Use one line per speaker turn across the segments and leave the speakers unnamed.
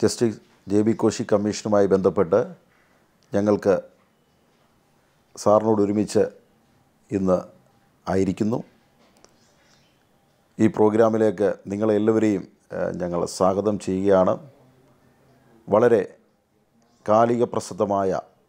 Justice J B Koshy കമ്മീഷനുമായി ബന്ധപ്പെട്ട് ഞങ്ങൾക്ക് സാറിനോട് ഒരുമിച്ച് ഇന്ന് ആയിരിക്കുന്നു ഈ പ്രോഗ്രാമിലേക്ക് നിങ്ങളെല്ലാവരെയും ഏഹ്, ഞങ്ങൾ സ്വാഗതം ചെയ്യുകയാണ് വളരെ കാലിക പ്രസിദ്ധമായ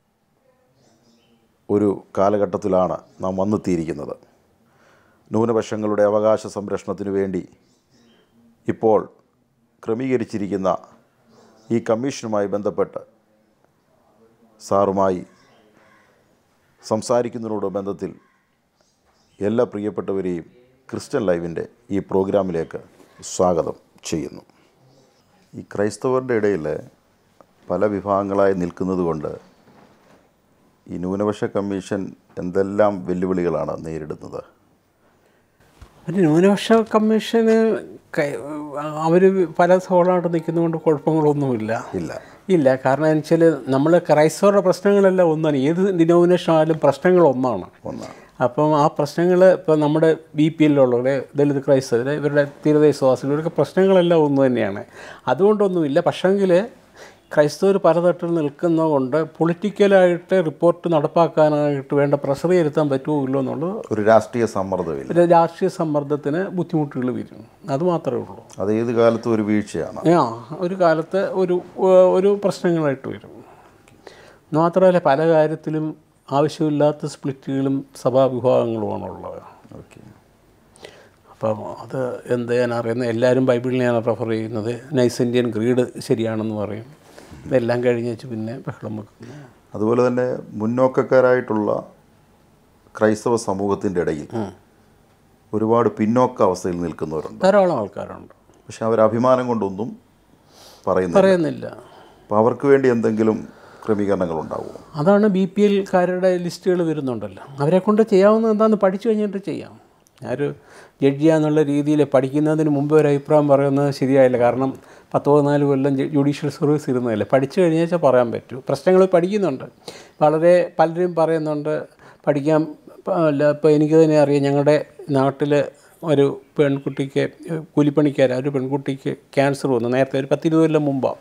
ഒരു കാലഘട്ടത്തിലാണ് നാം വന്നെത്തിയിരിക്കുന്നത് ന്യൂനപക്ഷങ്ങളുടെ അവകാശ സംരക്ഷണത്തിനു വേണ്ടി ഇപ്പോൾ ക്രമീകരിച്ചിരിക്കുന്ന ഈ കമ്മീഷനുമായി ബന്ധപ്പെട്ട് സാറുമായി സംസാരിക്കുന്നതിനോട് ബന്ധത്തിൽ എല്ലാ പ്രിയപ്പെട്ടവരെയും ക്രിസ്ത്യൻ ലൈവിൻ്റെ ഈ പ്രോഗ്രാമിലേക്ക് സ്വാഗതം ചെയ്യുന്നു ഈ ക്രൈസ്തവരുടെ ഇടയിൽ പല വിഭാഗങ്ങളായി നിൽക്കുന്നത് കൊണ്ട് ഈ ന്യൂനപക്ഷ കമ്മീഷൻ എന്തെല്ലാം വെല്ലുവിളികളാണ് നേരിടുന്നത്
ഒരു ന്യൂനപക്ഷ കമ്മീഷന് അവർ പല സോളായിട്ട് നിൽക്കുന്നതുകൊണ്ട് കുഴപ്പങ്ങളൊന്നുമില്ല
ഇല്ല
ഇല്ല കാരണം എന്ന് വെച്ചാൽ നമ്മൾ ക്രൈസ്തവരുടെ പ്രശ്നങ്ങളെല്ലാം ഒന്നാണ് ഏത് ഡിനോമിനേഷൻ ആയാലും പ്രശ്നങ്ങൾ ഒന്നാണ്
ഒന്നാണ്
അപ്പം ആ പ്രശ്നങ്ങൾ ഇപ്പോൾ നമ്മുടെ ബി പി എല്ലുള്ളവരെ ദളിത് ക്രൈസ്തവർ ഇവരുടെ തീരദേശവാസികൾ ഇവരൊക്കെ പ്രശ്നങ്ങളെല്ലാം ഒന്ന് തന്നെയാണ് അതുകൊണ്ടൊന്നുമില്ല പക്ഷെങ്കിൽ ക്രൈസ്തവർ പലതട്ടിൽ നിൽക്കുന്നതുകൊണ്ട് പൊളിറ്റിക്കലായിട്ട് റിപ്പോർട്ട് നടപ്പാക്കാനായിട്ട് വേണ്ട പ്രഷർ ചെലുത്താൻ പറ്റുമോ ഇല്ലോ എന്നുള്ളത്
ഒരു രാഷ്ട്രീയ സമ്മർദ്ദമില്ല
ഒരു രാഷ്ട്രീയ സമ്മർദ്ദത്തിന് ബുദ്ധിമുട്ടുകൾ വരും അത് മാത്രമേ ഉള്ളൂ
അത് ഏത് കാലത്തും ഒരു വീഴ്ചയാണ്
ആ ഒരു കാലത്ത് ഒരു ഏഹ്, ഒരു പ്രശ്നങ്ങളായിട്ട് വരും മാത്രമല്ല പല കാര്യത്തിലും ആവശ്യമില്ലാത്ത സ്പ്ലിറ്റുകളും സഭാവിഭാഗങ്ങളുമാണുള്ളത്
ഓക്കെ
അപ്പം അത് എന്ത് ഞാൻ അറിയുന്നത് എല്ലാവരും ബൈബിളിനെയാണ് റെഫർ ചെയ്യുന്നത് നൈസ് ഇന്ത്യൻ ഗ്രീഡ് ശരിയാണെന്ന് പറയും ഇതെല്ലാം കഴിഞ്ഞ് വെച്ച് പിന്നെ ബഹളം വെക്കുന്നു
അതുപോലെ തന്നെ മുന്നോക്കക്കാരായിട്ടുള്ള ക്രൈസ്തവ സമൂഹത്തിൻ്റെ ഇടയിൽ ഒരുപാട് പിന്നോക്ക അവസ്ഥയിൽ നിൽക്കുന്നവരുണ്ട്
ധാരാളം ആൾക്കാരുണ്ട്
പക്ഷെ അവർ അഭിമാനം കൊണ്ടൊന്നും പറയുന്നില്ല
പറയുന്നില്ല
അപ്പോൾ അവർക്ക് വേണ്ടി എന്തെങ്കിലും ക്രമീകരണങ്ങൾ ഉണ്ടാവുമോ
അതാണ് ബി പി എൽക്കാരുടെ ലിസ്റ്റുകൾ വരുന്നുണ്ടല്ലോ അവരെ കൊണ്ട് ചെയ്യാവുന്നത് എന്താണെന്ന് പഠിച്ചു കഴിഞ്ഞിട്ട് ചെയ്യാം ഞാനൊരു ജഡ്ജ് ചെയ്യാന്നുള്ള രീതിയിൽ പഠിക്കുന്നതിന് മുമ്പ് ഒരു അഭിപ്രായം പറയുന്നത് ശരിയായില്ല കാരണം പത്ത് പതിനാല് കൊല്ലം ജു- ജുഡീഷ്യൽ സർവീസ് ഇരുന്നതല്ലേ പഠിച്ചു കഴിഞ്ഞാൽ പറയാൻ പറ്റൂ പ്രശ്നങ്ങൾ പഠിക്കുന്നുണ്ട് വളരെ പലരും പറയുന്നുണ്ട് പഠിക്കാൻ പ- അല്ല ഇപ്പോൾ എനിക്ക് തന്നെ അറിയാം ഞങ്ങളുടെ നാട്ടിൽ ഒരു പെൺകുട്ടിക്ക് കൂലിപ്പണിക്കാരാ ഒരു പെൺകുട്ടിക്ക് ക്യാൻസർ വന്നു നേരത്തെ ഒരു പത്തിരുപത് കൊല്ലം മുമ്പാണ്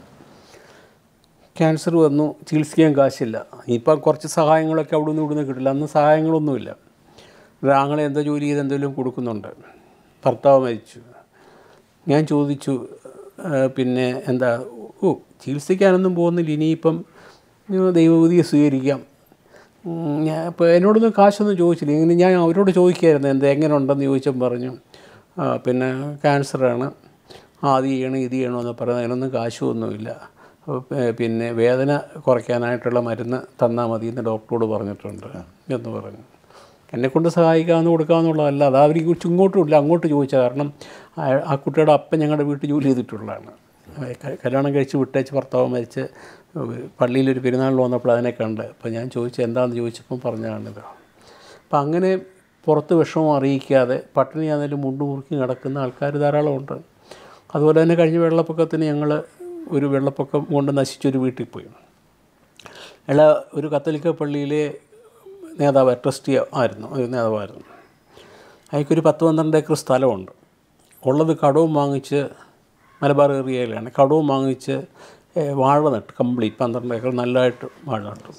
ക്യാൻസർ വന്നു ചികിത്സിക്കാൻ കാശില്ല ഇപ്പം കുറച്ച് സഹായങ്ങളൊക്കെ അവിടെ നിന്ന് ഇവിടുന്ന് കിട്ടില്ല അന്ന് സഹായങ്ങളൊന്നുമില്ല ഒരാങ്ങളെ എന്തോ ജോലി ചെയ്ത് എന്തെങ്കിലും കൊടുക്കുന്നുണ്ട് ഭർത്താവ് മരിച്ചു ഞാൻ ചോദിച്ചു ആ, പിന്നെ എന്താ ഓ ചികിത്സിക്കാനൊന്നും പോകുന്നില്ല ഇനിയിപ്പം ഉം, ദൈവവിധിയെ സ്വീകരിക്കാം ഉം, ഞാൻ ഇപ്പോൾ എന്നോടൊന്നും കാശൊന്നും ചോദിച്ചില്ല ഇങ്ങനെ ഞാൻ അവരോട് ചോദിക്കായിരുന്നു എന്താ എങ്ങനെ ഉണ്ടെന്ന് ചോദിച്ചപ്പോൾ പറഞ്ഞു "ആ, പിന്നെ ക്യാൻസറാണ് ആ അത് ചെയ്യണം ഇത് ചെയ്യണമെന്ന് പറയുന്നത് അതിനൊന്നും കാശൊന്നുമില്ല അപ്പോൾ പി- പിന്നെ വേദന കുറയ്ക്കാനായിട്ടുള്ള മരുന്ന് തന്നാൽ മതി എന്ന് ഡോക്ടറോട് പറഞ്ഞിട്ടുണ്ട് എന്ന് പറഞ്ഞു എന്നെക്കൊണ്ട് സഹായിക്കാമെന്ന് കൊടുക്കാമെന്നുള്ളതല്ല അത് അവർ ഇങ്ങോട്ടും ഇല്ല അങ്ങോട്ട് ചോദിച്ചാൽ കാരണം ആ- ആ കുട്ടിയുടെ അപ്പൻ ഞങ്ങളുടെ വീട്ടിൽ ജോലി ചെയ്തിട്ടുള്ളതാണ് ക- കല്യാണം കഴിച്ച് വിട്ടേച്ച് ഭർത്താവ് മരിച്ച് പള്ളിയിലൊരു പെരുന്നാളിൽ വന്നപ്പോൾ അതിനെ കണ്ട് അപ്പോൾ ഞാൻ ചോദിച്ചു എന്താണെന്ന് ചോദിച്ചപ്പം പറഞ്ഞതാണിത് അപ്പം അങ്ങനെ പുറത്ത് വിഷമം അറിയിക്കാതെ പട്ടിണി ആണെങ്കിലും മുണ്ടു മുറുക്കി നടക്കുന്ന ആൾക്കാർ ധാരാളമുണ്ട് അതുപോലെ തന്നെ കഴിഞ്ഞ വെള്ളപ്പൊക്കത്തിന് ഞങ്ങൾ ഒരു വെള്ളപ്പൊക്കം കൊണ്ട് നശിച്ചൊരു വീട്ടിൽ പോയി അയാൾ ഒരു കത്തോലിക്ക പള്ളിയിലെ നേതാവ് ട്രസ്റ്റി ആയിരുന്നു ഒരു നേതാവായിരുന്നു അയാൾക്കൊരു പത്ത് പന്ത്രണ്ട് ഏക്കർ സ്ഥലമുണ്ട് ഉള്ളത് കടവും വാങ്ങിച്ച് മലബാർ ഏരിയയിലാണ് കടവും വാങ്ങിച്ച് ഏഹ്, വാഴ നട്ട് കംപ്ലീറ്റ് പന്ത്രണ്ട് ഏക്കർ നല്ലതായിട്ട് വാഴ നട്ടു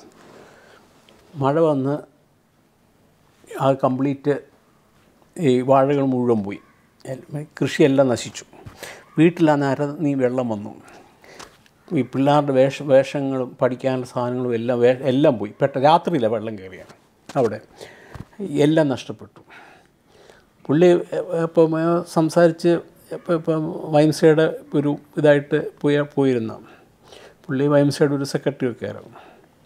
മഴ വന്ന് ആ കംപ്ലീറ്റ് ഈ വാഴകൾ മുഴുവൻ പോയി എൽ- കൃഷിയെല്ലാം നശിച്ചു വീട്ടിലാണ് അര നീ വെള്ളം വന്നു ഈ പിള്ളേരുടെ വേഷ വേഷങ്ങളും പഠിക്കാനുള്ള സാധനങ്ങളും എല്ലാം വേ എല്ലാം പോയി പെട്ട രാത്രിയില്ല വെള്ളം കയറിയാണ് അവിടെ എല്ലാം നഷ്ടപ്പെട്ടു പുള്ളി ഇപ്പം സംസാരിച്ച് ഇപ്പം ഇപ്പം വൈംസയുടെ ഒരു ഇതായിട്ട് പോയ പോയിരുന്ന പുള്ളി വൈംസയുടെ ഒരു സെക്രട്ടറി ഒക്കെ ആയിരുന്നു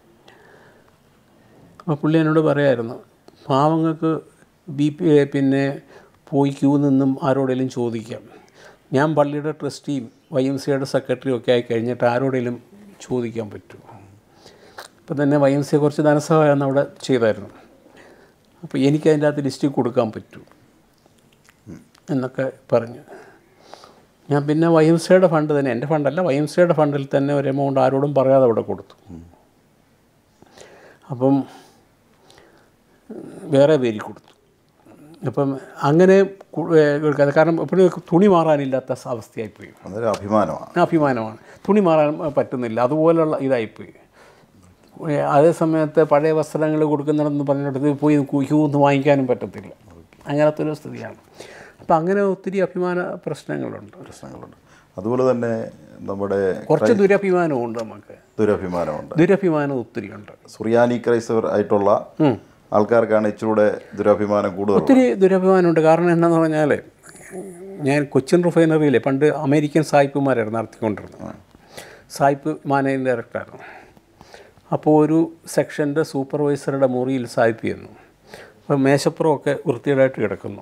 അപ്പോൾ പുള്ളി എന്നോട് പറയായിരുന്നു പാവങ്ങൾക്ക് ബി പി പിന്നെ പോയി ക്യൂ നിന്നും ആരോടെങ്കിലും ചോദിക്കാം ഞാൻ പള്ളിയുടെ ട്രസ്റ്റിയും വൈ എം സിയുടെ സെക്രട്ടറിയും ഒക്കെ ആയി കഴിഞ്ഞിട്ട് ആരോടെങ്കിലും ചോദിക്കാൻ പറ്റും ഇപ്പം തന്നെ വൈ എം സിയെ കുറച്ച് ധനസഹായം അവിടെ ചെയ്തായിരുന്നു അപ്പോൾ എനിക്ക് അതിൻ്റെ അകത്ത് ലിസ്റ്റ് കൊടുക്കാൻ പറ്റും എന്നൊക്കെ പറഞ്ഞു ഞാൻ പിന്നെ വൈ എം സിയുടെ ഫണ്ട് തന്നെ എൻ്റെ ഫണ്ടല്ല വൈ എം സിയുടെ ഫണ്ടിൽ തന്നെ ഒരു എമൗണ്ട് ആരോടും പറയാതെ അവിടെ കൊടുത്തു അപ്പം വേറെ പേരിൽ കൊടുത്തു അപ്പം അങ്ങനെ കു- ഏ, എടുക്കാതെ കാരണം എപ്പോഴും തുണി മാറാനില്ലാത്ത സ- അവസ്ഥയായിപ്പോയി
അതൊരു അഭിമാനമാണ്
അഭിമാനമാണ് തുണി മാറാൻ പറ്റുന്നില്ല അതുപോലുള്ള ഇതായിപ്പോയി ഏ, അതേ സമയത്ത് പഴയ വസ്ത്രങ്ങൾ കൊടുക്കുന്നിടന്ന് പറഞ്ഞിടത്ത് പോയി കു- ക്യൂ ഒന്നും വാങ്ങിക്കാനും പറ്റത്തില്ല അങ്ങനത്തെ ഒരു സ്ഥിതിയാണ് അപ്പം അങ്ങനെ ഒത്തിരി അഭിമാന പ്രശ്നങ്ങളുണ്ട്
പ്രശ്നങ്ങളുണ്ട് അതുപോലെ തന്നെ നമ്മുടെ
കുറച്ച് ദുരഭിമാനമുണ്ട് നമുക്ക്
ദുരഭിമാനമുണ്ട്
ദുരഭിമാനം ഒത്തിരിയുണ്ട്
സുറിയാനി ക്രൈസ്തവർ ആയിട്ടുള്ള ആൾക്കാർക്കാണ് ഇച്ചിരൂടെ ദുരഭിമാനം കൂടുതൽ
ഒത്തിരി ദുരഭിമാനമുണ്ട് കാരണം എന്താണെന്ന് പറഞ്ഞാൽ ഞാൻ കൊച്ചിൻ റിഫൈനറിയിലെ പണ്ട് അമേരിക്കൻ സായിപ്പുമാരായിരുന്നു നടത്തിക്കൊണ്ടിരുന്നത് സായിപ്പ് മാനേജിങ് ഡയറക്ടറായിരുന്നു അപ്പോൾ ഒരു സെക്ഷൻ്റെ സൂപ്പർവൈസറുടെ മുറിയിൽ സായിപ്പ് ചെയ്യുന്നു അപ്പോൾ മേശപ്പുറമൊക്കെ വൃത്തികേടായിട്ട് കിടക്കുന്നു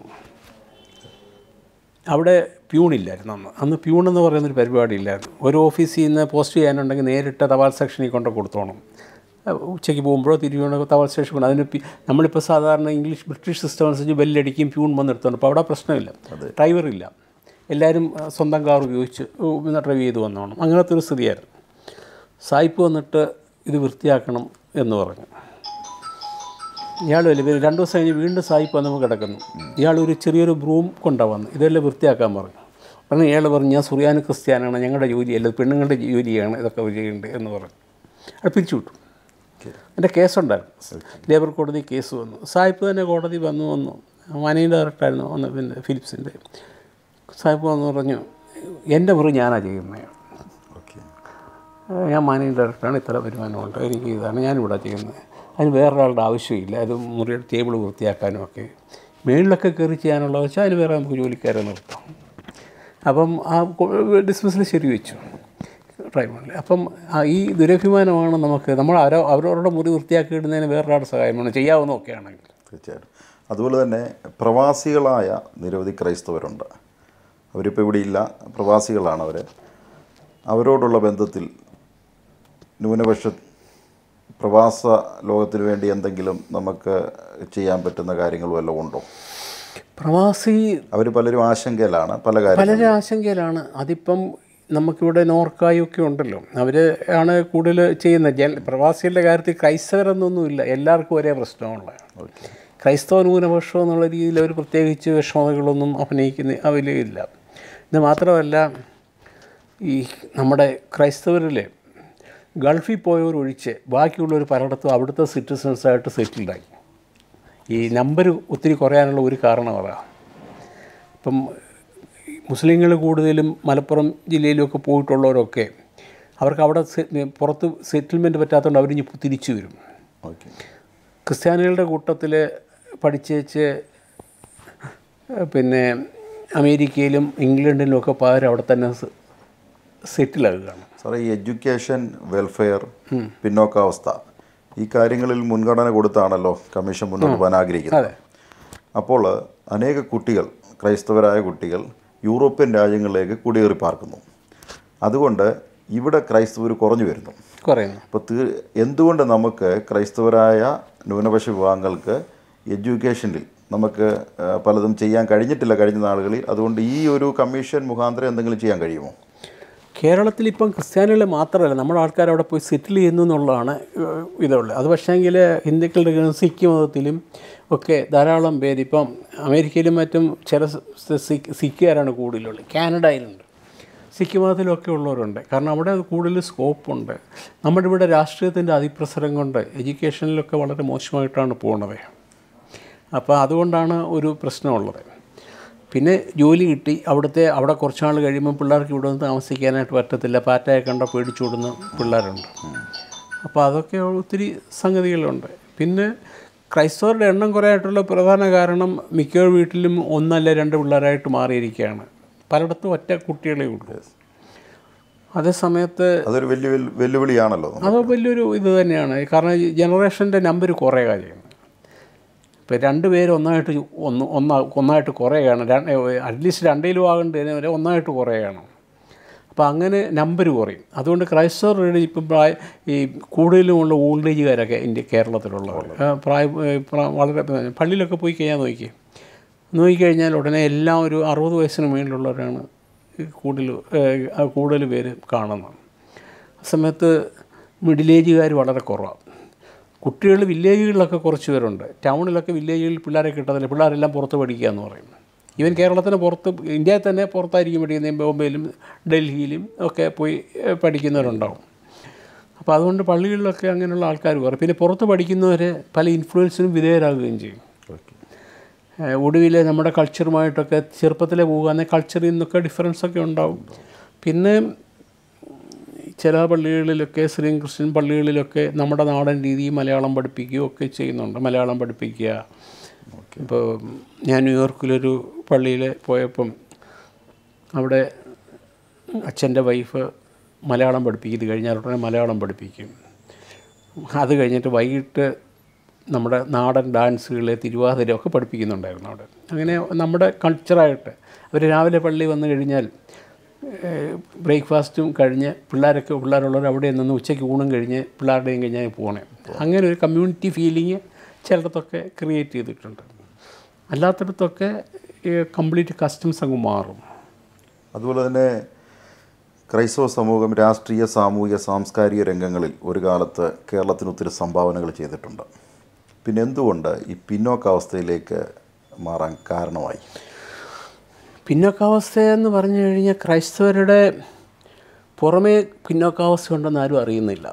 അവിടെ പ്യൂണില്ലായിരുന്നു അന്ന് അന്ന് പ്യൂൺ എന്ന് പറയുന്നൊരു പരിപാടി ഇല്ലായിരുന്നു ഒരു ഓഫീസിൽ നിന്ന് പോസ്റ്റ് ചെയ്യാനുണ്ടെങ്കിൽ നേരിട്ട് തപാൽ സെക്ഷനിൽ കൊണ്ട് കൊടുത്തോണം അഹ് ഉച്ചയ്ക്ക് പോകുമ്പോഴോ തിരികെ തപാൽ സ്റ്റേഷൻ കൊണ്ട് അതിന് പി- നമ്മളിപ്പോൾ സാധാരണ ഇംഗ്ലീഷ് ബ്രിട്ടീഷ് സിസ്റ്റം അനുസരിച്ച് ബെല്ലടിക്കും പ്യൂൺ വന്നെടുത്തോണ്ട് അപ്പോൾ അവിടെ പ്രശ്നമില്ല ഡ്രൈവറില്ല എല്ലാവരും അഹ് സ്വന്തം കാർ ഉപയോഗിച്ച് ഉ- ഡ്രൈവ് ചെയ്ത് വന്നോണം അങ്ങനത്തെ ഒരു സ്ഥിതിയായിരുന്നു സായിപ്പ് വന്നിട്ട് ഇത് വൃത്തിയാക്കണം എന്ന് പറഞ്ഞു ഇയാൾ വലിയ രണ്ട് ദിവസം കഴിഞ്ഞ് വീണ്ടും സായിപ്പ് വന്നപ്പോൾ കിടക്കുന്നു ഇയാൾ ഒരു ചെറിയൊരു ബ്രൂം കൊണ്ടാണ് വന്നു ഇതെല്ലാം വൃത്തിയാക്കാൻ പറഞ്ഞു ഉടനെ ഇയാൾ പറഞ്ഞു ഞാൻ സുറിയാനി ക്രിസ്ത്യാനാണ് ഞങ്ങളുടെ ജോലിയല്ല ഇത് പെണ്ണുങ്ങളുടെ ജോലിയാണ് ഇതൊക്കെ ചെയ്യേണ്ടത് എന്ന് പറഞ്ഞു അത് പിരിച്ചു വിട്ടു എൻ്റെ കേസുണ്ടായിരുന്നു ലേബർ കോടതി കേസ് വന്നു സായിപ്പ് തന്നെ കോടതി വന്നു വന്നു മാനേജിങ് ഡയറക്ടറായിരുന്നു വന്ന് പിന്നെ ഫിലിപ്സിൻ്റെ സായിപ്പ് വന്ന് പറഞ്ഞു എൻ്റെ മുറി ഞാനാണ് ചെയ്യുന്നത്
ഓക്കെ
ഏഹ് ഞാൻ മാനേജിങ് ഡയറക്ടറാണ് ഇത്ര വരുമാനമുണ്ട് എനിക്ക് ഇതാണ് ഞാനിവിടെ ചെയ്യുന്നത് അതിന് വേറൊരാളുടെ ആവശ്യമില്ല അത് മുറിയുടെ ടേബിൾ വൃത്തിയാക്കാനും ഒക്കെ മേളിലൊക്കെ കയറി ചെയ്യാനുള്ള വെച്ചാൽ അതിന് വേറെ നമുക്ക് ജോലിക്കാരെ നിർത്താം അപ്പം ആ ഡിസ്മിസിൽ ശരി വെച്ചു ഡ്രൈവറിൽ അപ്പം ആ ഈ ദുരഭിമാനമാണ് നമുക്ക് നമ്മൾ അവരോ അവരവരുടെ മുറി വൃത്തിയാക്കി ഇടുന്നതിന് വേറൊരാളുടെ സഹായം വേണം ചെയ്യാവുന്നതൊക്കെ ആണെങ്കിൽ
തീർച്ചയായിട്ടും അതുപോലെ തന്നെ പ്രവാസികളായ നിരവധി ക്രൈസ്തവരുണ്ട് അവരിപ്പോൾ ഇവിടെ ഇല്ല പ്രവാസികളാണ് അവർ അവരോടുള്ള ബന്ധത്തിൽ ന്യൂനപക്ഷ പ്രവാസ ലോകത്തിന് വേണ്ടി എന്തെങ്കിലും നമുക്ക് ചെയ്യാൻ പറ്റുന്ന കാര്യങ്ങൾ വല്ലതും ഉണ്ടോ
പ്രവാസി
അവർ പലരും ആശങ്കയിലാണ് പല കാര്യങ്ങളും
പലരും ആശങ്കയിലാണ് അതിപ്പം നമുക്കിവിടെ നോർക്കായൊക്കെ ഉണ്ടല്ലോ അവർ ആണ് കൂടുതൽ ചെയ്യുന്നത് ജന പ്രവാസികളുടെ കാര്യത്തിൽ ക്രൈസ്തവരെന്നൊന്നുമില്ല എല്ലാവർക്കും ഒരേ പ്രശ്നമുള്ള
ഓക്കെ
ക്രൈസ്തവ ന്യൂനപക്ഷം എന്നുള്ള രീതിയിൽ അവർ പ്രത്യേകിച്ച് വിഷമതകളൊന്നും അഭിനയിക്കുന്ന അവരില്ല ഇത് മാത്രമല്ല ഈ നമ്മുടെ ക്രൈസ്തവരിൽ ഗൾഫിൽ പോയവർ ഒഴിച്ച് ബാക്കിയുള്ളവർ പലയിടത്തും അവിടുത്തെ സിറ്റിസൺസായിട്ട് സെറ്റിൽഡായി ഈ നമ്പർ ഒത്തിരി കുറയാനുള്ള ഒരു കാരണം അതാണ് ഇപ്പം മുസ്ലിങ്ങൾ കൂടുതലും മലപ്പുറം ജില്ലയിലൊക്കെ പോയിട്ടുള്ളവരൊക്കെ അവർക്ക് അവിടെ സെ- പുറത്ത് സെറ്റിൽമെൻറ്റ് പറ്റാത്തതുകൊണ്ട് അവർ ഇനി തിരിച്ചു വരും
ഓക്കെ
ക്രിസ്ത്യാനികളുടെ കൂട്ടത്തിൽ പഠിച്ചേച്ച് പിന്നെ അമേരിക്കയിലും ഇംഗ്ലണ്ടിലും ഒക്കെ പകരം അവിടെ തന്നെ സെറ്റിലാകുകയാണ്
സാറേ ഈ എഡ്യൂക്കേഷൻ വെൽഫെയർ പിന്നോക്കാവസ്ഥ ഈ കാര്യങ്ങളിൽ മുൻഗണന കൊടുത്താണല്ലോ കമ്മീഷൻ മുന്നോട്ട് പോകാൻ ആഗ്രഹിക്കുന്നത് അപ്പോൾ അനേക കുട്ടികൾ ക്രൈസ്തവരായ കുട്ടികൾ യൂറോപ്യൻ രാജ്യങ്ങളിലേക്ക് കുടിയേറി പാർക്കുന്നു അതുകൊണ്ട് ഇവിടെ ക്രൈസ്തവർ കുറഞ്ഞു വരുന്നു
കുറയുന്നു
അപ്പോൾ തീ എന്തുകൊണ്ട് നമുക്ക് ക്രൈസ്തവരായ ന്യൂനപക്ഷ വിഭാഗങ്ങൾക്ക് എഡ്യൂക്കേഷനിൽ നമുക്ക് ആ, പലതും ചെയ്യാൻ കഴിഞ്ഞിട്ടില്ല കഴിഞ്ഞ നാളുകളിൽ അതുകൊണ്ട് ഈ ഒരു കമ്മീഷൻ മുഖാന്തരം എന്തെങ്കിലും ചെയ്യാൻ കഴിയുമോ
കേരളത്തിൽ ഇപ്പം ക്രിസ്ത്യാനികൾ മാത്രമല്ല നമ്മുടെ ആൾക്കാർ അവിടെ പോയി സെറ്റിൽ ചെയ്യുന്നു എന്നുള്ളതാണ് ഏഹ്, ഇതുള്ളത് അത് പക്ഷേങ്കിൽ ഹിന്ദുക്കളുടെ സിഖ് മതത്തിലും ഒക്കെ ധാരാളം പേര് ഇപ്പം അമേരിക്കയിലും മറ്റും ചില സ് സിഖ് സിഖുകാരാണ് കൂടുതലുള്ളത് കാനഡയിലുണ്ട് സിഖ് മതത്തിലൊക്കെ ഉള്ളവരുണ്ട് കാരണം അവിടെ അത് കൂടുതൽ സ്കോപ്പുണ്ട് നമ്മുടെ ഇവിടെ രാഷ്ട്രീയത്തിൻ്റെ അതിപ്രസരം കൊണ്ട് എഡ്യൂക്കേഷനിലൊക്കെ വളരെ മോശമായിട്ടാണ് പോകുന്നത് അപ്പോൾ അതുകൊണ്ടാണ് ഒരു പ്രശ്നമുള്ളത് പിന്നെ ജോലി കിട്ടി അവിടുത്തെ അവിടെ കുറച്ച് നാൾ കഴിയുമ്പോൾ പിള്ളേർക്ക് ഇവിടെ നിന്ന് താമസിക്കാനായിട്ട് പറ്റത്തില്ല പാറ്റയെ കണ്ട പേടിച്ചോടുന്ന പിള്ളേരുണ്ട് അപ്പോൾ അതൊക്കെ ഒത്തിരി സംഗതികളുണ്ട് പിന്നെ ക്രൈസ്തവരുടെ എണ്ണം കുറയായിട്ടുള്ള പ്രധാന കാരണം മിക്ക വീട്ടിലും ഒന്നല്ല രണ്ട് പിള്ളേരായിട്ട് മാറിയിരിക്കുകയാണ് പലയിടത്തും ഒറ്റ കുട്ടികളേ ഉള്ളൂ അതേ സമയത്ത്
അതൊരു വലിയ വെല്ലു- വെല്ലുവിളിയാണല്ലോ
അത് വലിയൊരു ഇത് തന്നെയാണ് കാരണം ഈ ജനറേഷൻ്റെ നമ്പർ കുറയുക ചെയ്യുന്നത് ഇപ്പോൾ രണ്ട് പേര് ഒന്നായിട്ട് ചു- ഒന്ന് ഒന്നാ ഒന്നായിട്ട് കുറയുകയാണ് അറ്റ്ലീസ്റ്റ് രണ്ടിലും ആകേണ്ടതിന് വരെ ഒന്നായിട്ട് കുറയുകയാണ് അപ്പോൾ അങ്ങനെ നമ്പർ കുറയും അതുകൊണ്ട് ക്രൈസ്തവരുടെ ഇപ്പം പ്രായ ഈ കൂടുതലുമുള്ള ഓൾഡ് ഏജുകാരൊക്കെ ഇന്ത്യ കേരളത്തിലുള്ളവർ ആ, പ്രായ ഏ, പ്ര- വളരെ പള്ളിയിലൊക്കെ പോയി കഴിഞ്ഞാൽ നോക്കി നോക്കിക്കഴിഞ്ഞാൽ ഉടനെ എല്ലാം ഒരു അറുപത് വയസ്സിന് മേളിലുള്ളവരാണ് ഈ കൂടുതൽ ഏ, ആ കൂടുതൽ പേര് കാണുന്നത് ആ സമയത്ത് മിഡിൽ ഏജുകാർ വളരെ കുറവാണ് കുട്ടികൾ വില്ലേജുകളിലൊക്കെ കുറച്ച് പേരുണ്ട് ടൗണിലൊക്കെ വില്ലേജുകളിൽ പിള്ളേരെ കിട്ടത്തില്ല പിള്ളേരെല്ലാം പുറത്ത് പഠിക്കുക എന്ന് പറയും ഈവൻ കേരളത്തിന് പുറത്ത് ഇന്ത്യയിൽ തന്നെ പുറത്തായിരിക്കും പഠിക്കുന്നത് ബോംബെയിലും ഡൽഹിയിലും ഒക്കെ പോയി ഏഹ്, പഠിക്കുന്നവരുണ്ടാവും അപ്പോൾ അതുകൊണ്ട് പള്ളികളിലൊക്കെ അങ്ങനെയുള്ള ആൾക്കാർ പറയും പിന്നെ പുറത്ത് പഠിക്കുന്നവർ പല ഇൻഫ്ലുവൻസിനും വിധേയരാകുകയും ചെയ്യും ഏഹ് ഒടുവിൽ നമ്മുടെ കൾച്ചറുമായിട്ടൊക്കെ ചെറുപ്പത്തിലെ പോകുക കൾച്ചറിൽ നിന്നൊക്കെ ഡിഫറൻസ് ഒക്കെ ഉണ്ടാവും പിന്നെ ചില പള്ളികളിലൊക്കെ ശ്രീ ക്രിസ്ത്യൻ പള്ളികളിലൊക്കെ നമ്മുടെ നാടൻ രീതി മലയാളം പഠിപ്പിക്കുകയും ഒക്കെ ചെയ്യുന്നുണ്ട് മലയാളം പഠിപ്പിക്കുക ഇപ്പോൾ ഞാൻ ന്യൂയോർക്കിലൊരു പള്ളിയിൽ പോയപ്പം അവിടെ അച്ഛൻ്റെ വൈഫ് മലയാളം പഠിപ്പിക്കും ഇത് കഴിഞ്ഞാൽ ഉടനെ മലയാളം പഠിപ്പിക്കും അത് കഴിഞ്ഞിട്ട് വൈകിട്ട് നമ്മുടെ നാടൻ ഡാൻസുകൾ തിരുവാതിര ഒക്കെ പഠിപ്പിക്കുന്നുണ്ടായിരുന്നു അവിടെ അങ്ങനെ നമ്മുടെ കൾച്ചറായിട്ട് അവർ രാവിലെ പള്ളി വന്നു കഴിഞ്ഞാൽ ബ്രേക്ക്ഫാസ്റ്റും കഴിഞ്ഞ് പിള്ളേരൊക്കെ പിള്ളേരുള്ളവർ അവിടെ നിന്ന് ഉച്ചയ്ക്ക് ഊണും കഴിഞ്ഞ് പിള്ളേരുടെയും കഴിഞ്ഞാൽ പോകണേ അങ്ങനെ ഒരു കമ്മ്യൂണിറ്റി ഫീലിംഗ് ചിലയിടത്തൊക്കെ ക്രിയേറ്റ് ചെയ്തിട്ടുണ്ട് അല്ലാത്തിടത്തൊക്കെ കംപ്ലീറ്റ് കസ്റ്റംസ് അങ്ങ് മാറും
അതുപോലെ തന്നെ ക്രൈസ്തവ സമൂഹം രാഷ്ട്രീയ സാമൂഹിക സാംസ്കാരിക രംഗങ്ങളിൽ ഒരു കാലത്ത് കേരളത്തിന് ഒത്തിരി സംഭാവനകൾ ചെയ്തിട്ടുണ്ട് പിന്നെ എന്തുകൊണ്ട് ഈ പിന്നോക്കാവസ്ഥയിലേക്ക് മാറാൻ കാരണമായി
പിന്നോക്കാവസ്ഥ എന്ന് പറഞ്ഞു കഴിഞ്ഞാൽ ക്രൈസ്തവരുടെ പുറമേ പിന്നോക്കാവസ്ഥ ഉണ്ടെന്ന് ആരും അറിയുന്നില്ല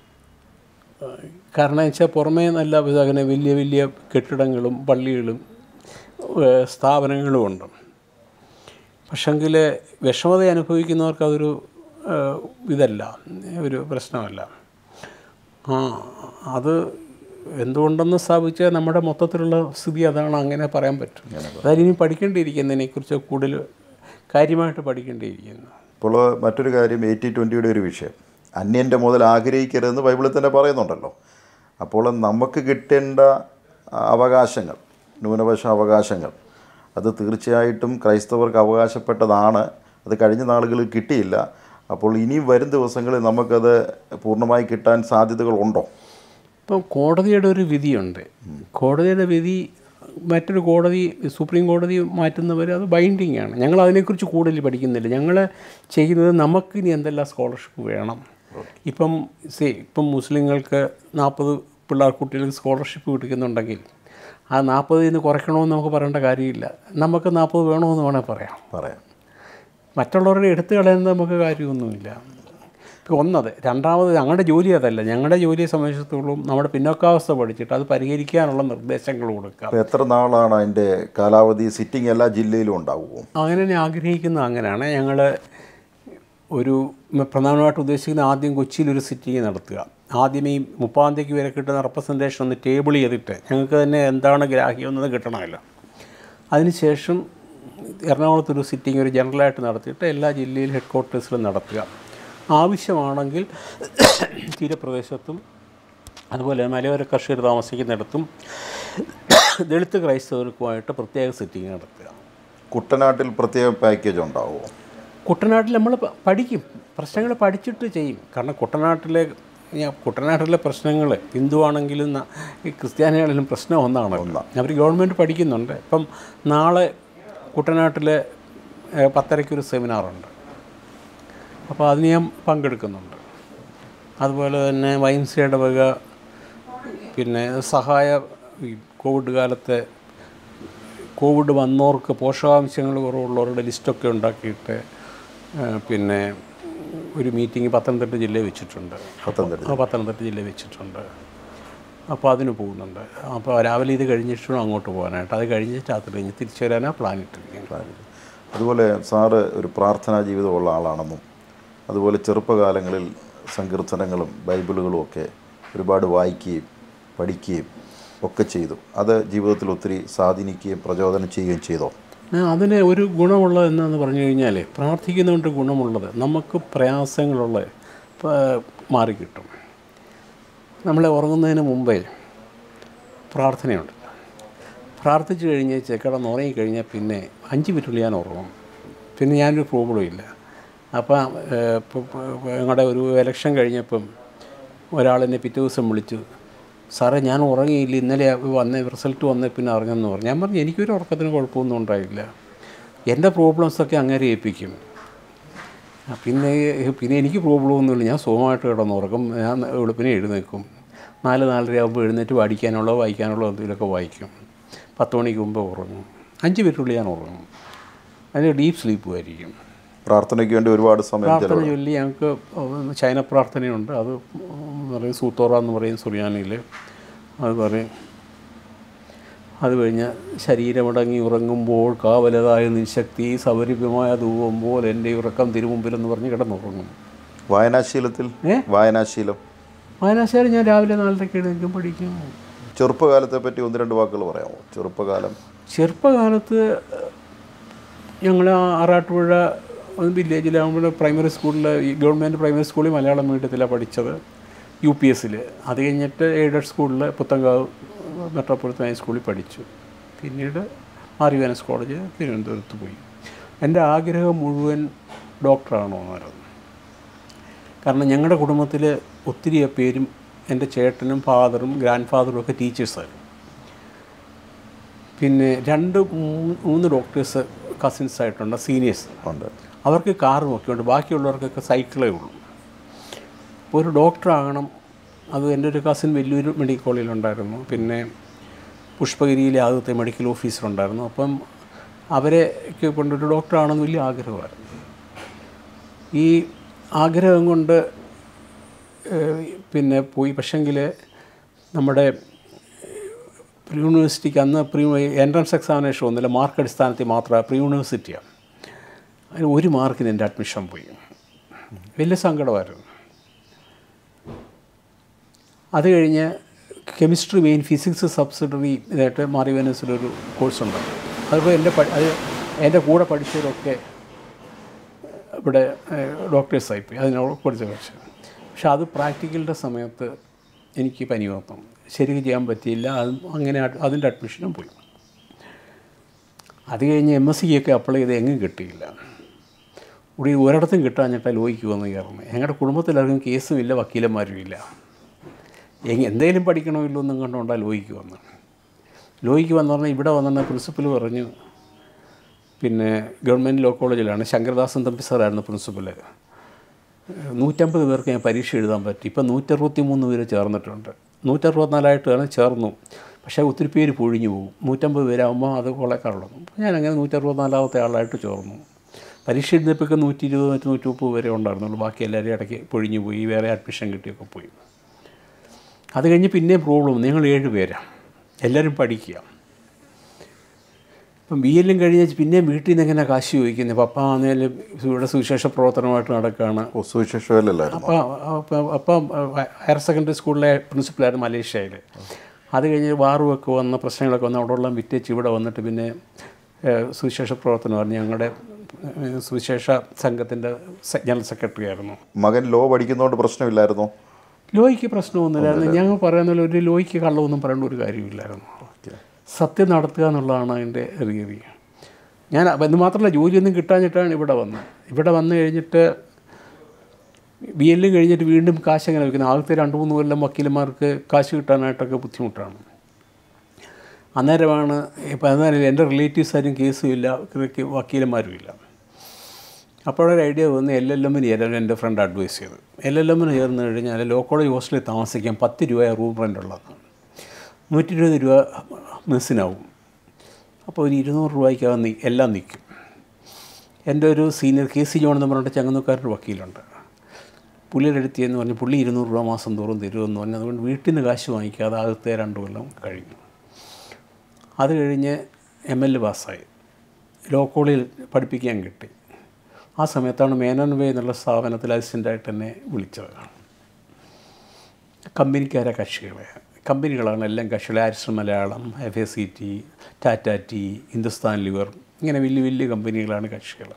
ഏഹ് കാരണം വെച്ചാൽ പുറമേ നല്ല ഇത് അങ്ങനെ വലിയ വലിയ കെട്ടിടങ്ങളും പള്ളികളും ഏഹ് സ്ഥാപനങ്ങളും ഉണ്ട് പക്ഷെങ്കിൽ വിഷമത അനുഭവിക്കുന്നവർക്ക് അതൊരു ഏഹ് ഇതല്ല ഒരു പ്രശ്നമല്ല ആ അത് എന്തുകൊണ്ടെന്ന് സ്ഥാപിച്ചാൽ നമ്മുടെ മൊത്തത്തിലുള്ള സ്ഥിതി അതാണ് അങ്ങനെ പറയാൻ പറ്റും അതായത് ഇനി പഠിക്കേണ്ടിയിരിക്കുന്നതിനെക്കുറിച്ച് കൂടുതൽ കാര്യമായിട്ട് പഠിക്കേണ്ടിയിരിക്കുന്നു
ഇപ്പോൾ മറ്റൊരു കാര്യം എയ്റ്റി ട്വൻറ്റിയുടെ ഒരു വിഷയം അന്യൻ്റെ മുതൽ ആഗ്രഹിക്കരുതെന്ന് ബൈബിളിൽ തന്നെ പറയുന്നുണ്ടല്ലോ അപ്പോൾ നമുക്ക് കിട്ടേണ്ട അവകാശങ്ങൾ ന്യൂനപക്ഷ അവകാശങ്ങൾ അത് തീർച്ചയായിട്ടും ക്രൈസ്തവർക്ക് അവകാശപ്പെട്ടതാണ് അത് കഴിഞ്ഞ നാളുകളിൽ കിട്ടിയില്ല അപ്പോൾ ഇനിയും വരും ദിവസങ്ങളിൽ നമുക്കത് പൂർണ്ണമായി കിട്ടാൻ സാധ്യതകളുണ്ടോ
ഇപ്പം കോടതിയുടെ ഒരു വിധിയുണ്ട് കോടതിയുടെ വിധി മറ്റൊരു കോടതി സുപ്രീം കോടതി മാറ്റുന്നവർ അത് ബൈൻഡിങ് ആണ് ഞങ്ങൾ അതിനെക്കുറിച്ച് കൂടുതൽ പഠിക്കുന്നില്ല ഞങ്ങൾ ചെയ്യുന്നത് നമുക്കിനി എന്തെല്ലാം സ്കോളർഷിപ്പ് വേണം ഇപ്പം സേ ഇപ്പം മുസ്ലിങ്ങൾക്ക് നാൽപ്പത് പിള്ളേർ കുട്ടികൾക്ക് സ്കോളർഷിപ്പ് കിട്ടുന്നുണ്ടെങ്കിൽ ആ നാൽപ്പതിൽ നിന്ന് കുറയ്ക്കണമെന്ന് നമുക്ക് പറയേണ്ട കാര്യമില്ല നമുക്ക് നാൽപ്പത് വേണമെന്ന് വേണേൽ പറയാം
പറയാം
മറ്റുള്ളവരുടെ എടുത്തു കളയുന്നത് നമുക്ക് കാര്യമൊന്നുമില്ല ഇപ്പോൾ ഒന്നത് രണ്ടാമത് ഞങ്ങളുടെ ജോലി അതല്ല ഞങ്ങളുടെ ജോലിയെ സംബന്ധിച്ചിടത്തോളം നമ്മുടെ പിന്നോക്കാവസ്ഥ പഠിച്ചിട്ട് അത് പരിഹരിക്കാനുള്ള നിർദ്ദേശങ്ങൾ കൊടുക്കുക
അപ്പോൾ എത്ര നാളാണ് അതിൻ്റെ കാലാവധി സിറ്റിംഗ് എല്ലാ ജില്ലയിലും ഉണ്ടാവുമോ
അങ്ങനെ ഞാൻ ആഗ്രഹിക്കുന്നത് അങ്ങനെയാണ് ഞങ്ങൾ ഒരു മ- പ്രധാനമായിട്ട് ഉദ്ദേശിക്കുന്ന ആദ്യം കൊച്ചിയിൽ ഒരു സിറ്റിംഗ് നടത്തുക ആദ്യം ഈ മുപ്പാം തീയതിക്ക് വരെ കിട്ടുന്ന റെപ്രസെൻറ്റേഷൻ ഒന്ന് ടേബിൾ ചെയ്തിട്ട് ഞങ്ങൾക്ക് തന്നെ എന്താണ് ഗ്രാഹ്യം എന്നത് കിട്ടണമല്ലോ അതിനുശേഷം എറണാകുളത്തൊരു സിറ്റിംഗ് ഒരു ജനറലായിട്ട് നടത്തിയിട്ട് എല്ലാ ജില്ലയിലും ഹെഡ് ക്വാർട്ടേഴ്സിലും നടത്തുക ആവശ്യമാണെങ്കിൽ തീരപ്രദേശത്തും അതുപോലെ മലയോര കർഷകർ താമസിക്കുന്നിടത്തും ദളിത് ക്രൈസ്തവർക്കുമായിട്ട് പ്രത്യേക സിറ്റിംഗ് നടത്തുക
കുട്ടനാട്ടിൽ പ്രത്യേക പാക്കേജ് ഉണ്ടാവുമോ
കുട്ടനാട്ടിൽ നമ്മൾ പ- പഠിക്കും പ്രശ്നങ്ങൾ പഠിച്ചിട്ട് ചെയ്യും കാരണം കുട്ടനാട്ടിലെ ഞാൻ കുട്ടനാട്ടിലെ പ്രശ്നങ്ങൾ ഹിന്ദു ആണെങ്കിലും ന- ഈ ക്രിസ്ത്യാനികളിലും പ്രശ്നം ഒന്നാണ് അവർ ഗവൺമെൻറ് പഠിക്കുന്നുണ്ട് ഇപ്പം നാളെ കുട്ടനാട്ടിൽ ഏഹ്, പത്തരയ്ക്കൊരു സെമിനാറുണ്ട് അപ്പോൾ അതിന് ഞാൻ പങ്കെടുക്കുന്നുണ്ട് അതുപോലെ തന്നെ വൈൻസിയുടെ വക പിന്നെ സഹായ ഈ കോവിഡ് കാലത്തെ കോവിഡ് വന്നവർക്ക് പോഷകാംശങ്ങൾ കുറവുള്ളവരുടെ ലിസ്റ്റൊക്കെ ഉണ്ടാക്കിയിട്ട് ആ, പിന്നെ ഒരു മീറ്റിംഗ് പത്തനംതിട്ട ജില്ലയിൽ വെച്ചിട്ടുണ്ട്
പത്തനംതിട്ട
ആ പത്തനംതിട്ട ജില്ലയിൽ വെച്ചിട്ടുണ്ട് അപ്പോൾ അതിന് പോകുന്നുണ്ട് അപ്പോൾ രാവിലെ ഇത് കഴിഞ്ഞിട്ട് വേണം അങ്ങോട്ട് പോകാനായിട്ട് അത് കഴിഞ്ഞിട്ട് രാത്രി കഴിഞ്ഞ് തിരിച്ചു വരാനാണ് പ്ലാൻ ഇട്ടിരിക്കുന്നത്
അതുപോലെ സാറ് ഒരു പ്രാർത്ഥനാ ജീവിതമുള്ള ആളാണെന്നും അതുപോലെ ചെറുപ്പകാലങ്ങളിൽ സങ്കീർത്തനങ്ങളും ബൈബിളുകളും ഒക്കെ ഒരുപാട് വായിക്കുകയും പഠിക്കുകയും ഒക്കെ ചെയ്തു അത് ജീവിതത്തിൽ ഒത്തിരി സ്വാധീനിക്കുകയും പ്രചോദനം ചെയ്യുകയും ചെയ്തോ
ആ, അതിന് ഒരു ഗുണമുള്ളത് എന്താണെന്ന് പറഞ്ഞു കഴിഞ്ഞാൽ പ്രാർത്ഥിക്കുന്നതുകൊണ്ട് ഗുണമുള്ളത് നമുക്ക് പ്രയാസങ്ങളുള്ള പ- മാറിക്കിട്ടും നമ്മൾ ഉറങ്ങുന്നതിന് മുമ്പേ പ്രാർത്ഥനയുണ്ട് പ്രാർത്ഥിച്ചു കഴിഞ്ഞ് കിടന്ന് ഉറങ്ങിക്കഴിഞ്ഞാൽ പിന്നെ അഞ്ച് മിനിറ്റുള്ളിൽ ഞാൻ ഉറങ്ങും പിന്നെ ഞാനൊരു പ്രോബ്ലം ഇല്ല അപ്പം ഏഹ്, ഇപ്പം ഞങ്ങളുടെ ഒരു ഇലക്ഷൻ കഴിഞ്ഞപ്പം ഒരാളെന്നെ പിറ്റേ ദിവസം വിളിച്ചു സാറേ ഞാൻ ഉറങ്ങിയില്ല ഇന്നലെ വന്ന റിസൾട്ട് വന്ന പിന്നെ അറിഞ്ഞെന്ന് പറഞ്ഞു ഞാൻ പറഞ്ഞു എനിക്കൊരു ഉറക്കത്തിന് കുഴപ്പമൊന്നും ഉണ്ടായില്ല എൻ്റെ പ്രോബ്ലംസൊക്കെ അങ്ങനെ ഏൽപ്പിക്കും ആ, പിന്നെ പിന്നെ എനിക്ക് പ്രോബ്ലം ഒന്നുമില്ല ഞാൻ സുഖമായിട്ട് കിടന്നുറക്കും ഞാൻ വെളുപ്പിനെ എഴുന്നേൽക്കും നാല് നാലര ആകുമ്പോൾ എഴുന്നേറ്റ് പഠിക്കാനുള്ളോ വായിക്കാനുള്ളോ എന്തെങ്കിലുമൊക്കെ വായിക്കും പത്ത് മണിക്ക് മുമ്പ് ഉറങ്ങും അഞ്ച് മിനിറ്റുള്ളിൽ ഞാൻ ഉറങ്ങും അതിന് ഡീപ്പ് സ്ലീപ്പും ആയിരിക്കും
പ്രാർത്ഥനയ്ക്ക് വേണ്ടി ഒരുപാട് സമയം
പ്രാർത്ഥന ചൊല്ലി ഞങ്ങൾക്ക് ചൈന പ്രാർത്ഥനയുണ്ട് അത് പറയും സൂത്തോറ എന്ന് പറയും സുറിയാനിയിൽ അത് പറയും അത് കഴിഞ്ഞ് ശരീരമടങ്ങി ഉറങ്ങുമ്പോൾ കാവലതായ നിശക്തി സൗരഭ്യമായ ധൂവുമ്പോൾ എൻ്റെ ഉറക്കം തിരുമുമ്പിലെന്ന് പറഞ്ഞ് കിടന്നുറങ്ങും
വായനാശീലത്തിൽ
ഏ?
വായനാശീലം
വായനാശാല ഞാൻ രാവിലെ നാലരയ്ക്ക് എഴുന്നേൽക്കും പഠിക്കും
ചെറുപ്പകാലത്തെ പറ്റി ഒന്ന് രണ്ട് വാക്കുകൾ പറയാമോ ചെറുപ്പകാലം
ചെറുപ്പകാലത്ത് ഞങ്ങൾ ആറാട്ടുപുഴ വില്ലേജിലാകുമ്പോൾ പ്രൈമറി സ്കൂളിൽ ഈ ഗവൺമെൻറ് പ്രൈമറി സ്കൂളിൽ മലയാളം മീഡിയത്തിലാണ് പഠിച്ചത് യു പി എസ്സിൽ അത് കഴിഞ്ഞിട്ട് എയ്ഡഡ് സ്കൂളിൽ പുത്തങ്കാവ് മെട്രോപൊളിറ്റൻ ഹൈസ്കൂളിൽ പഠിച്ചു പിന്നീട് ആര്യവാനസ് കോളേജ് തിരുവനന്തപുരത്ത് പോയി എൻ്റെ ആഗ്രഹം മുഴുവൻ ഡോക്ടറാണോന്നായിരുന്നു കാരണം ഞങ്ങളുടെ കുടുംബത്തിൽ ഒത്തിരി പേരും എൻ്റെ ചേട്ടനും ഫാദറും ഗ്രാൻഡ് ഫാദറും ഒക്കെ ടീച്ചേഴ്സായിരുന്നു പിന്നെ രണ്ട് മൂന്ന് മൂന്ന് ഡോക്ടേഴ്സ് കസിൻസ് ആയിട്ടുണ്ട് സീനിയേഴ്സ്
ഉണ്ട്
അവർക്ക് കാറും ഒക്കെ ഉണ്ട് ബാക്കിയുള്ളവർക്കൊക്കെ സൈക്കിളേ ഉള്ളൂ അപ്പോൾ ഒരു ഡോക്ടറാകണം അത് എൻ്റെ ഒരു കസിൻ വലിയൊരു മെഡിക്കൽ കോളേജിലുണ്ടായിരുന്നു പിന്നെ പുഷ്പഗിരിയിലെ ആദ്യത്തെ മെഡിക്കൽ ഓഫീസറുണ്ടായിരുന്നു അപ്പം അവരെ ഒക്കെ കൊണ്ടൊരു ഡോക്ടറാണെന്ന് വലിയ ആഗ്രഹമായിരുന്നു ഈ ആഗ്രഹം കൊണ്ട് ഏഹ്, പിന്നെ പോയി പക്ഷെങ്കിൽ നമ്മുടെ പ്രീ യൂണിവേഴ്സിറ്റിക്ക് അന്ന് പ്രീ എൻട്രൻസ് എക്സാമിനേഷൻ ഒന്നുമില്ല മാർക്ക് അടിസ്ഥാനത്തിൽ മാത്രമേ പ്രീ യൂണിവേഴ്സിറ്റിയാണ് അതിന് ഒരു മാർക്കിന് എൻ്റെ അഡ്മിഷൻ പോയി വലിയ സങ്കടമായിരുന്നു അത് കഴിഞ്ഞ് കെമിസ്ട്രി മെയിൻ ഫിസിക്സ് സബ്സിഡറി ഇതായിട്ട് മാറി വെനസിലൊരു കോഴ്സുണ്ട് അതിപ്പോൾ എൻ്റെ പഠി അത് എൻ്റെ കൂടെ പഠിച്ചവരൊക്കെ ഇവിടെ ഡോക്ടേഴ്സായി പോയി അതിനോട് പഠിച്ച പക്ഷേ പക്ഷെ അത് പ്രാക്ടിക്കലിൻ്റെ സമയത്ത് എനിക്ക് പനി വന്നു ശരിക്കും ചെയ്യാൻ പറ്റിയില്ല അത് അങ്ങനെ അഡ്- അതിൻ്റെ അഡ്മിഷനും പോയി അത് കഴിഞ്ഞ് എം എസ് സിക്കൊക്കെ അപ്ലൈ ചെയ്ത് എങ്ങും കിട്ടിയില്ല ഇവിടെ ഒരിടത്തും കിട്ടാഞ്ഞിട്ടാൽ ലോയ്ക്ക് വന്ന് കയറുന്നത് ഞങ്ങളുടെ കുടുംബത്തിലാർക്കും കേസും ഇല്ല വക്കീലന്മാരും ഇല്ല എങ് എന്തെങ്കിലും പഠിക്കണമല്ലോ എന്നും കണ്ടുകൊണ്ടാണ് ലോയ്ക്ക് വന്നത് ലോയ്ക്ക് വന്നു പറഞ്ഞാൽ ഇവിടെ വന്ന പ്രിൻസിപ്പൽ പറഞ്ഞു പിന്നെ ഗവൺമെൻറ് ലോ കോളേജിലാണ് ശങ്കരദാസൻ തമ്പി സാറായിരുന്നു പ്രിൻസിപ്പൽ നൂറ്റമ്പത് പേർക്ക് ഞാൻ പരീക്ഷ എഴുതാൻ പറ്റി ഇപ്പം നൂറ്ററുപത്തി മൂന്ന് പേര് ചേർന്നിട്ടുണ്ട് നൂറ്ററുപത്തിനാലായിട്ടാണ് ചേർന്നു പക്ഷേ ഒത്തിരി പേര് പൊഴിഞ്ഞു പോകും നൂറ്റമ്പത് പേരാകുമ്പോൾ അത് കൊള്ളക്കാറുള്ളൂ ഞാൻ അങ്ങനെ നൂറ്ററുപത്തിനാലാമത്തെ ആളായിട്ട് ചേർന്നു പരീക്ഷ എഴുതിയപ്പോഴൊക്കെ നൂറ്റി ഇരുപത് നൂറ്റി നൂറ്റി മുപ്പത് വരെ ഉണ്ടായിരുന്നുള്ളൂ ബാക്കി എല്ലാവരും ഇടയ്ക്ക് പൊഴിഞ്ഞു പോയി വേറെ അഡ്മിഷൻ കിട്ടിയൊക്കെ പോയി അത് കഴിഞ്ഞ് പിന്നെയും പ്രോബ്ലം നിങ്ങൾ ഏഴ് പേരാണ് എല്ലാവരും പഠിക്കുക ഇപ്പം ബി എല്ലും കഴിഞ്ഞ് പിന്നെയും വീട്ടിൽ നിന്ന് എങ്ങനെ കാശ് ചോദിക്കുന്നത് പപ്പ ആണെങ്കിലും ഇവിടെ സുവിശേഷ പ്രവർത്തനമായിട്ട് നടക്കുകയാണ്
ഓ സുവിശേഷമല്ലായിരുന്നു
അപ്പോൾ അപ്പം അപ്പം ഹയർ സെക്കൻഡറി സ്കൂളിലെ പ്രിൻസിപ്പലായിരുന്നു മലേഷ്യയിൽ അത് കഴിഞ്ഞ് വാറുമൊക്കെ വന്ന പ്രശ്നങ്ങളൊക്കെ വന്ന് അവിടെയുള്ള വിറ്റേച്ച് ഇവിടെ വന്നിട്ട് പിന്നെ ഏഹ്, സുവിശേഷ പ്രവർത്തനമായിരുന്നു ഞങ്ങളുടെ ഏഹ്, സുവിശേഷ സംഘത്തിൻ്റെ സെ- ജനറൽ സെക്രട്ടറി ആയിരുന്നു
മകൻ ലോ പഠിക്കുന്നതുകൊണ്ട് പ്രശ്നമില്ലായിരുന്നോ
ലോയ്ക്ക് പ്രശ്നമൊന്നുമില്ലായിരുന്നു ഞങ്ങൾ പറയുന്ന പോലെ ഒരു ലോയ്ക്ക് കള്ളമൊന്നും പറയേണ്ട ഒരു കാര്യമില്ലായിരുന്നു സത്യം നടത്തുക എന്നുള്ളതാണ് അതിൻ്റെ രീതി ഞാൻ അപ്പം ഇത് മാത്രമല്ല ജോലിയൊന്നും കിട്ടാഞ്ഞിട്ടാണ് ഇവിടെ വന്നത് ഇവിടെ വന്നു കഴിഞ്ഞിട്ട് ബി എല്ലും കഴിഞ്ഞിട്ട് വീണ്ടും കാശ് എങ്ങനെ വയ്ക്കുന്നത് ആദ്യത്തെ രണ്ട് മൂന്ന് കൊല്ലം വക്കീലന്മാർക്ക് കാശ് കിട്ടാനായിട്ടൊക്കെ ബുദ്ധിമുട്ടാണ് അന്നേരമാണ് ഇപ്പം അന്നേരം എൻ്റെ റിലേറ്റീവ്സ് ആരും കേസും ഇല്ല ഇവർക്ക് വക്കീലന്മാരും ഇല്ല അപ്പോഴൊരു ഐഡിയ വന്ന് എൽ എൽ എമ്മിന് ചേരാൻ എൻ്റെ ഫ്രണ്ട് അഡ്വൈസ് ചെയ്തു എൽ എൽ എമ്മിന് ചേർന്ന് കഴിഞ്ഞാൽ ലോ കോളേജ് ഹോസ്റ്റലിൽ താമസിക്കാൻ പത്ത് രൂപ റൂം റെൻ്റ് ഉള്ളതാണ് നൂറ്റി ഇരുപത് രൂപ മെസ്സിനാവും അപ്പോൾ ഒരു ഇരുന്നൂറ് രൂപയ്ക്കകം നി എല്ലാം നിൽക്കും എൻ്റെ ഒരു സീനിയർ കെ സി ജോൺ എന്ന് പറഞ്ഞിട്ട് ചങ്ങന്നൂക്കാരൊരു വക്കീലുണ്ട് പുള്ളിയുടെ അടുത്ത് എന്ന് പറഞ്ഞ് പുള്ളി ഇരുന്നൂറ് രൂപ മാസം തോറും തരുമെന്ന് പറഞ്ഞ് അതുകൊണ്ട് വീട്ടിൽ നിന്ന് കാശ് വാങ്ങിക്കാതെ ആദ്യത്തെ രണ്ട് കൊല്ലം കഴിഞ്ഞു അത് കഴിഞ്ഞ് എം എൽ എ പാസ്സായി ലോ കോളേജിൽ പഠിപ്പിക്കാൻ കിട്ടി ആ സമയത്താണ് മേനോൻ വേ എന്നുള്ള സ്ഥാപനത്തിൽ അസിസ്റ്റൻ്റായിട്ട് എന്നെ വിളിച്ചത് കമ്പനിക്കാരെ കക്ഷികളെ കമ്പനികളാണ് എല്ലാം കക്ഷികൾ ആരിസ്റ്റർ Malayalam F A C T Tata T Hindustan lever ഇങ്ങനെ വലിയ വലിയ കമ്പനികളാണ് കക്ഷികൾ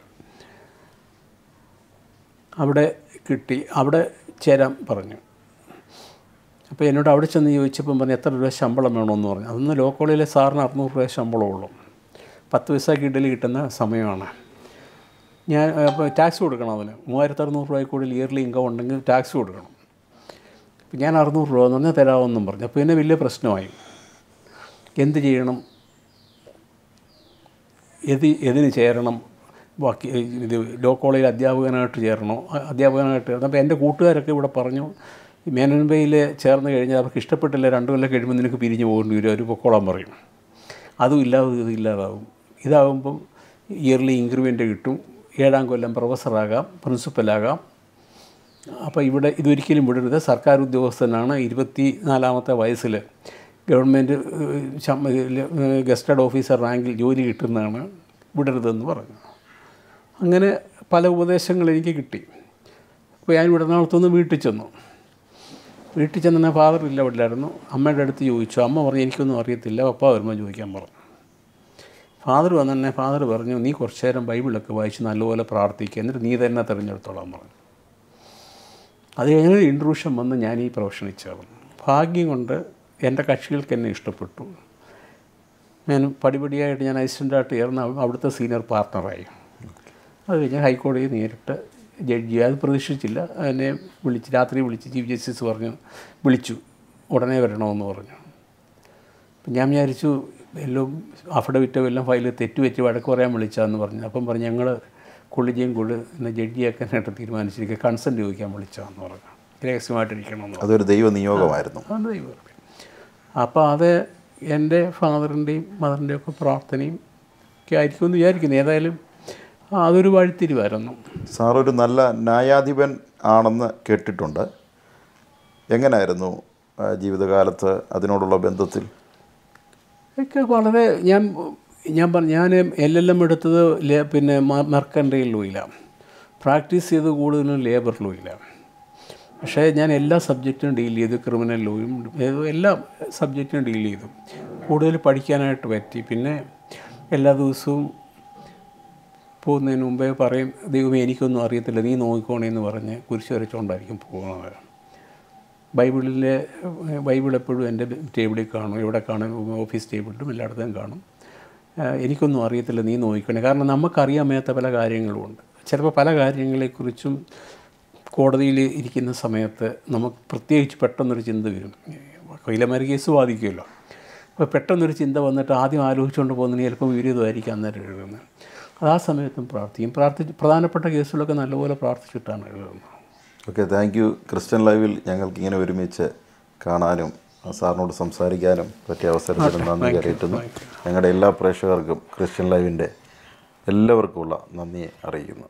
അവിടെ കിട്ടി അവിടെ ചേരാൻ പറഞ്ഞു അപ്പോൾ എന്നോട് അവിടെ ചെന്ന് ചോദിച്ചപ്പം പറഞ്ഞു എത്ര രൂപ ശമ്പളം വേണമെന്ന് പറഞ്ഞു അതൊന്ന് ലോ കോളേജിലെ സാറിന് അറുന്നൂറ് രൂപ ശമ്പളമുള്ളൂ പത്ത് പൈസക്ക് ഇഡലി കിട്ടുന്ന സമയമാണ് ഞാൻ അപ്പോൾ ടാക്സ് കൊടുക്കണം അതിന് മൂവായിരത്തി അറുന്നൂറ് രൂപയിൽ കൂടുതൽ ഇയർലി ഇൻകം ഉണ്ടെങ്കിൽ ടാക്സ് കൊടുക്കണം അപ്പം ഞാൻ അറുന്നൂറ് രൂപ എന്ന് പറഞ്ഞാൽ തരാമെന്നും പറഞ്ഞു അപ്പോൾ പിന്നെ വലിയ പ്രശ്നമായി എന്ത് ചെയ്യണം എത് എതിന് ചേരണം ബാക്കി ഇത് ലോ കോളേജിൽ അധ്യാപകനായിട്ട് ചേരണോ അ- അധ്യാപകനായിട്ട് ചേരണം അപ്പോൾ എൻ്റെ കൂട്ടുകാരൊക്കെ ഇവിടെ പറഞ്ഞു ഈ മേനൻബയിൽ ചേർന്ന് കഴിഞ്ഞാൽ അവർക്ക് ഇഷ്ടപ്പെട്ടില്ല രണ്ടു കൊല്ലം കഴിയുമ്പോൾ നിനക്ക് പിരിഞ്ഞു പോകേണ്ടി വരും അവർ പൊക്കോളാൻ പറയും അതും ഇല്ലാതെ ഇത് ഇല്ലാതാവും ഇതാവുമ്പം ഇയർലി ഇൻക്രിമെൻ്റ് കിട്ടും ഏഴാം കൊല്ലം പ്രൊഫസറാകാം പ്രിൻസിപ്പലാകാം അപ്പോൾ ഇവിടെ ഇതൊരിക്കലും വിടരുത് സർക്കാർ ഉദ്യോഗസ്ഥനാണ് ഇരുപത്തി നാലാമത്തെ വയസ്സിൽ ഗവൺമെൻറ് ഗസ്റ്റഡ് ഓഫീസർ റാങ്കിൽ ജോലി കിട്ടുന്നതാണ് വിടരുതെന്ന് പറഞ്ഞു അങ്ങനെ പല ഉപദേശങ്ങൾ എനിക്ക് കിട്ടി അപ്പോൾ ഞാൻ ഇവിടെ എറണാകുളത്തുനിന്ന് വീട്ടിൽ ചെന്നു വീട്ടിൽ ചെന്ന ഫാദർ ഇല്ല വീട്ടിലായിരുന്നു അമ്മയുടെ അടുത്ത് ചോദിച്ചു അമ്മ പറഞ്ഞു എനിക്കൊന്നും അറിയത്തില്ല പപ്പ വരുമ്പോൾ ചോദിക്കാൻ പറഞ്ഞു ഫാദർ വന്നെ ഫാദർ പറഞ്ഞു നീ കുറച്ച് നേരം ബൈബിളൊക്കെ വായിച്ച് നല്ലപോലെ പ്രാർത്ഥിക്കുക എന്നിട്ട് നീ തന്നെ തിരഞ്ഞെടുത്തോളാൻ പറഞ്ഞു അത് കഴിഞ്ഞ് ഇൻട്രൂഷൻ വന്ന് ഞാൻ ഈ പ്രൊഫഷനിൽ ചേർന്നു ഭാഗ്യം കൊണ്ട് എൻ്റെ കക്ഷികൾക്ക് എന്നെ ഇഷ്ടപ്പെട്ടു ഞാൻ പടിപടിയായിട്ട് ഞാൻ അസിസ്റ്റൻ്റായിട്ട് ചേർന്ന് അവ- അവിടുത്തെ സീനിയർ പാർട്ണറായി അത് കഴിഞ്ഞ് ഹൈക്കോടതിയിൽ നേരിട്ട് ജഡ്ജി അത് പ്രതീക്ഷിച്ചില്ല എന്നെ വിളിച്ച് രാത്രി വിളിച്ച് ചീഫ് ജസ്റ്റിസ് പറഞ്ഞു വിളിച്ചു ഉടനെ വരണമെന്ന് പറഞ്ഞു അപ്പം ഞാൻ വിചാരിച്ചു എല്ലാം അഫിഡവിറ്റോ എല്ലാം ഫയൽ തെറ്റുപറ്റി വഴക്ക് പറയാൻ വിളിച്ചാന്ന് പറഞ്ഞു അപ്പം പറഞ്ഞു ഞങ്ങൾ കൊള്ളിജയും കൊള്ളു എന്നെ ജഡ്ജിയാക്കാനായിട്ട് തീരുമാനിച്ചിരിക്കുക കൺസെൻറ്റ് ചോദിക്കാൻ വിളിച്ചാന്ന് പറഞ്ഞു രഹസ്യമായിട്ടിരിക്കണമെന്ന് പറഞ്ഞു
അതൊരു ദൈവ നിയോഗമായിരുന്നു
അത് ദൈവം അപ്പോൾ അത് എൻ്റെ ഫാദറിൻ്റെയും മദറിൻ്റെയും ഒക്കെ പ്രാർത്ഥനയും ഒക്കെ ആയിരിക്കും എന്ന് വിചാരിക്കുന്നു ഏതായാലും അതൊരു വഴിത്തിരിവായിരുന്നു
സാർ ഒരു നല്ല ന്യായാധിപൻ ആണെന്ന് കേട്ടിട്ടുണ്ട് എങ്ങനെയായിരുന്നു ആ, ജീവിതകാലത്ത് അതിനോടുള്ള ബന്ധത്തിൽ
ഒക്കെ വളരെ ഞാൻ ഞാൻ പറഞ്ഞു ഞാൻ എൽ എൽ എം എടുത്തത് ലേ- പിന്നെ മെർക്കൻഡയിൽ ലൂയിലാണ് പ്രാക്ടീസ് ചെയ്ത് കൂടുതലും ലേബർ ലൂയിലാണ് പക്ഷേ ഞാൻ എല്ലാ സബ്ജക്റ്റും ഡീൽ ചെയ്തു ക്രിമിനൽ ലോയും ഏത് എല്ലാ സബ്ജക്റ്റും ഡീൽ ചെയ്തു കൂടുതൽ പഠിക്കാനായിട്ട് പറ്റി പിന്നെ എല്ലാ ദിവസവും പോകുന്നതിന് മുമ്പേ പറയും ദൈവമേ എനിക്കൊന്നും അറിയത്തില്ല നീ നോക്കിക്കോണേന്ന് പറഞ്ഞ് കുരിശ് വരച്ചുകൊണ്ടായിരിക്കും പോകുന്നത് ബൈബിളിലെ ബൈബിൾ എപ്പോഴും എൻ്റെ ടേബിളിൽ കാണും എവിടെ കാണും ഓഫീസ് ടേബിളിലും എല്ലായിടത്തും കാണും ആ, എനിക്കൊന്നും അറിയത്തില്ല നീ നോക്കിക്കണേ കാരണം നമുക്കറിയാൻ മേത്ത പല കാര്യങ്ങളുമുണ്ട് ചിലപ്പോൾ പല കാര്യങ്ങളെക്കുറിച്ചും കോടതിയിൽ ഇരിക്കുന്ന സമയത്ത് നമുക്ക് പ്രത്യേകിച്ച് പെട്ടെന്നൊരു ചിന്ത വരും കൊയിലമാരി കേസ് ബാധിക്കുമല്ലോ അപ്പോൾ പെട്ടെന്നൊരു ചിന്ത വന്നിട്ട് ആദ്യം ആലോചിച്ചുകൊണ്ട് പോകുന്നതിന് ചിലപ്പോൾ വിപരീതമായിരിക്കും അന്നേരം എഴുതുന്നത് അത് ആ സമയത്തും പ്രാർത്ഥിക്കും പ്രാർത്ഥിച്ച് പ്രധാനപ്പെട്ട കേസുകളൊക്കെ നല്ലപോലെ പ്രാർത്ഥിച്ചിട്ടാണ് എഴുതുന്നത്
ഓക്കെ താങ്ക് യു ക്രിസ്ത്യൻ ലൈവിൽ ഞങ്ങൾക്ക് ഇങ്ങനെ ഒരുമിച്ച് കാണാനും ആ സാറിനോട് സംസാരിക്കാനും പറ്റിയ അവസരത്തിന് നന്ദി അറിയിക്കുന്നു ഞങ്ങളുടെ എല്ലാ പ്രേക്ഷകർക്കും ക്രിസ്ത്യൻ ലൈവിൻ്റെ എല്ലാവർക്കുമുള്ള നന്ദി അറിയിക്കുന്നു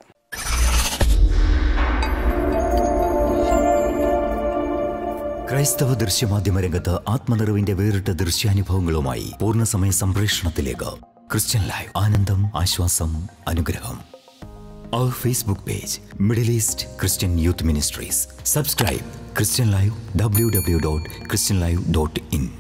ക്രൈസ്തവ ദൃശ്യമാധ്യമ രംഗത്ത് ആത്മനിറവിന്റെ വേറിട്ട ദൃശ്യാനുഭവങ്ങളുമായി പൂർണ്ണസമയ സംപ്രേഷണത്തിലേക്ക് ക്രിസ്ത്യൻ ലൈവ് ആനന്ദം ആശ്വാസം അനുഗ്രഹം അവർ Facebook page Middle East Christian youth ministries subscribe Christian live W W dot Christian live dot in